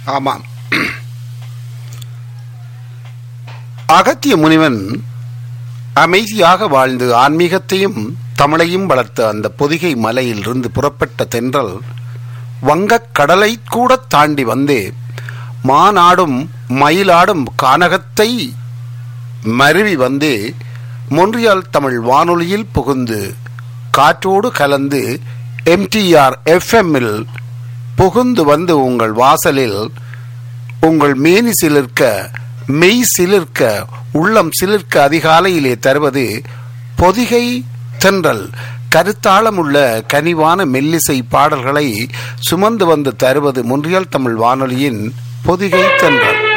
ஆமாம் அகத்திய முனிவன் அமைதியாக வாழ்ந்து ஆன்மீகத்தையும் தமிழையும் வளர்த்த அந்த பொதிகை மலையில் இருந்து புறப்பட்ட தென்றல் வங்கக் கடலை கூட தாண்டி வந்து மானாடும் மயிலாடும் கானகத்தை மருவி வந்து மொன்றியால் தமிழ் வானொலியில் புகுந்து காற்றோடு கலந்து எம்டிஆர் எஃப்எம்மில் புகுந்து வந்து உங்கள் வாசலில் உங்கள் மேனி சிலிர்க்க மெய் சிலிர்க்க உள்ளம் சிலிர்க்க அதிகாலையிலே தருவது பொதிகை தென்றல் கருத்தாளமுள்ள கனிவான மெல்லிசை பாடல்களை சுமந்து வந்து தருவது முன்றியல் தமிழ் வானொலியின் பொதிகை தென்றல்